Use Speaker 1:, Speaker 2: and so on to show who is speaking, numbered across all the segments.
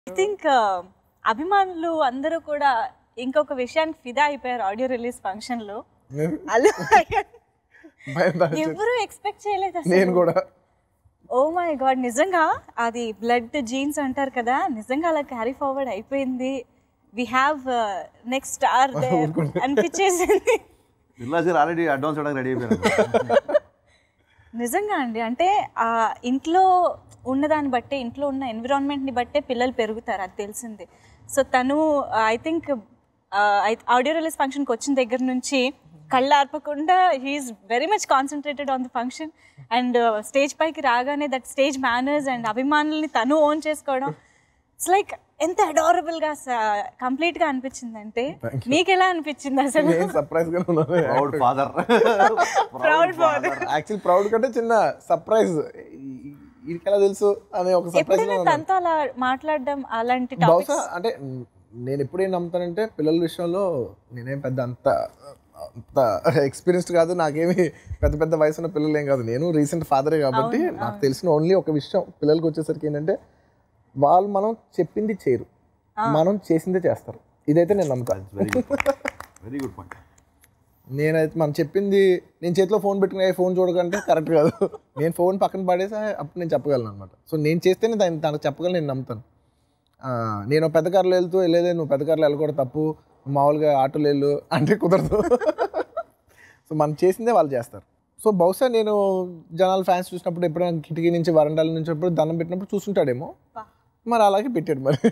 Speaker 1: I think అభిమానులు అందరూ కూడా ఇంకొక విషయానికి ఫిదా అయిపోయారు ఆడియో రిలీజ్ ఫంక్షన్ లో అల్లు అర్జున్
Speaker 2: భయం దాని
Speaker 1: ఎవరు ఎక్స్పెక్ట్ చేయలేదు అసలు
Speaker 2: నేను కూడా
Speaker 1: ఓ మై గాడ్ నిజంగా అది బ్లడ్ జీన్స్ అంటారు కదా నిజంగా అలా క్యారీ ఫార్వర్డ్ అయిపోయింది వి హ్యావ్ నెక్స్ట్ స్టార్ అనిపించేసింది
Speaker 3: బిర్లాజీ ఆల్రెడీ అడ్వాన్స్ ఇవ్వడానికి రెడీ అయిపోయాను
Speaker 1: నిజంగా అండి అంటే ఆ ఇంట్లో ఉన్నదాన్ని బట్టే ఇంట్లో ఉన్న ఎన్విరాన్మెంట్ని బట్టే పిల్లలు పెరుగుతారు అది తెలిసింది సో తను ఐ థింక్ ఆడియో రిలీజ్ ఫంక్షన్కి వచ్చిన దగ్గర నుంచి కళ్ళు ఆర్పకుండా he is very much concentrated on the function and stage పైకి రాగానే దట్ స్టేజ్ మేనర్స్ అండ్ అభిమానుల్ని తను ఓన్ చేసుకోవడం ఇట్స్ లైక్ ఎంత అడారబుల్గా కంప్లీట్గా అనిపించింది అంటే మీకు ఎలా అనిపించింది అసలు
Speaker 2: నేను సర్ప్రైజ్ గా ఉన్నాను
Speaker 3: proud father
Speaker 1: proud father
Speaker 2: actual proud కంటే చిన్న సర్ప్రైజ్ వీడికి ఎలా తెలుసు అనే ఒక సర్ప్రైజ్
Speaker 1: ఎప్పుడైనా తనతో అలా మాట్లాడడం అలాంటి
Speaker 2: బహుశా
Speaker 1: టాపిక్స్
Speaker 2: అంటే మ్, నేను ఎప్పుడేం నమ్ముతానంటే పిల్లల విషయంలో నేనేం పెద్ద అంత అంత ఎక్స్పీరియన్స్డ్ కాదు నాకేమి పెద్ద పెద్ద వయసు ఉన్న పిల్లలు ఏం కాదు నేను రీసెంట్ ఫాదరే కాబట్టి నాకు తెలిసిన ఓన్లీ ఒక విషయం పిల్లలకి వచ్చేసరికి ఏంటంటే వాళ్ళు మనం చెప్పింది చేయరు మనం చేసిందే చేస్తారు ఇదైతే నేను నమ్ముతాను
Speaker 3: very good very good point
Speaker 2: నేనైతే మనం చెప్పింది నేను చేతిలో ఫోన్ పెట్టుకుని "ఏ, ఫోన్ చూడకంటే కరెక్ట్ కాదు నేను ఫోన్ పక్కన పడేసి అప్పుడు నేను చెప్పగలను అనమాట సో నేను చేస్తేనే దాన్ని తనకు చెప్పగలను నేను నమ్ముతాను ఆ, నేను పెద్ద కార్లో వెళ్తూ వెళ్ళేదే నువ్వు పెద్ద కార్లో వెళ్ళకూడదు తప్పు నువ్వు మామూలుగా ఆటోలో వెళ్ళు అంటే కుదరదు సో మనం చేసిందే వాళ్ళు చేస్తారు సో బహుశా నేను జనాల ఫ్యాన్స్ చూసినప్పుడు ఎప్పుడైనా కిటికీ నుంచి వరండాల నుంచి ఎప్పుడు దండం పెట్టినప్పుడు చూస్తుంటాడేమో మరి అలాగే పెట్టాడు మరి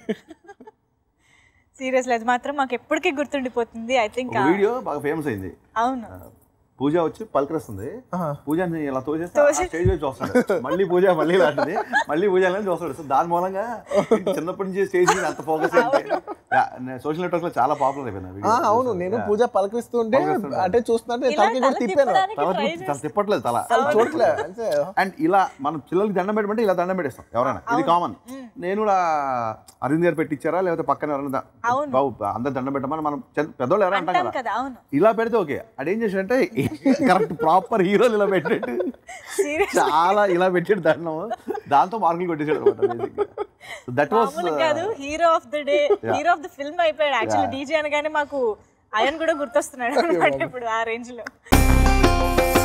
Speaker 1: సీరియస్ అది మాత్రం మాకు ఎప్పటికీ గుర్తుండిపోతుంది ఐ థింక్
Speaker 3: ఒక వీడియో బాగా ఫేమస్ అయింది
Speaker 1: అవును
Speaker 3: పూజ వచ్చి పలకరిస్తుంది
Speaker 2: ఆహా.
Speaker 3: పూజని ఇలా తోచేస్తే ఆ స్టేజ్ మీద చూస్తాడు మళ్ళీ పూజ మళ్ళీ లాంటిది మళ్ళీ పూజ అని చూస్తాడు సో దాని మూలంగా చిన్నప్పటి నుంచి స్టేజ్ మీద అంత ఫోకస్ సోషల్ నెట్వర్క్ లో చాలా పాపులర్ అయిపోయింది ఆ
Speaker 2: ఆ,
Speaker 3: video.
Speaker 2: అవును నేను పూజ పలకరిస్తూ ఉంటే
Speaker 3: పలకరిస్తుంటే.
Speaker 2: అంటే చూస్తుంటే
Speaker 1: ఇలా
Speaker 2: తలకి కూడా
Speaker 1: తల
Speaker 2: తిప్పాను
Speaker 1: తిప్పడానికి
Speaker 3: తల
Speaker 1: try
Speaker 3: తిప్ప- తల తిప్పట్లేదు తల
Speaker 2: చూడలే అంటే
Speaker 3: అండ్ ఇలా మనం పిల్లలకి దండం పెట్టమంటే ఇలా దండం పెట్టేస్తాం ఎవరైనా ఇది కామన్ నేను కూడా అరవింద్ గారు పెట్టించారా లేకపోతే పక్కన ఎవరైనా ద-
Speaker 1: అవును.
Speaker 3: బాబు అందరు దండం పెట్టమని మనం చిన్న- పెద్దోళ్ళు ఎవరైనా అంటాం
Speaker 1: అంటాం
Speaker 3: కదా
Speaker 1: కదా అవును
Speaker 3: ఇలా పెడితే ఓకే అది ఏం చేసాడంటే కరెక్ట్ ప్రాపర్ హీరోలు ఇలా పెట్టాడు
Speaker 1: సీరియస్
Speaker 3: చాలా ఇలా పెట్టాడు దండం దాంతో మార్కులు కొట్టేసాడు అనమాట దట్ వాస్
Speaker 1: మామూలు కాదు hero of the day hero of the film అయిపోయాడు యాక్చువల్లీ డీజే అనగానే మాకు అయన్ కూడా గుర్తొస్తున్నాడు అనమాట ఇప్పుడు ఆ రేంజ్ లో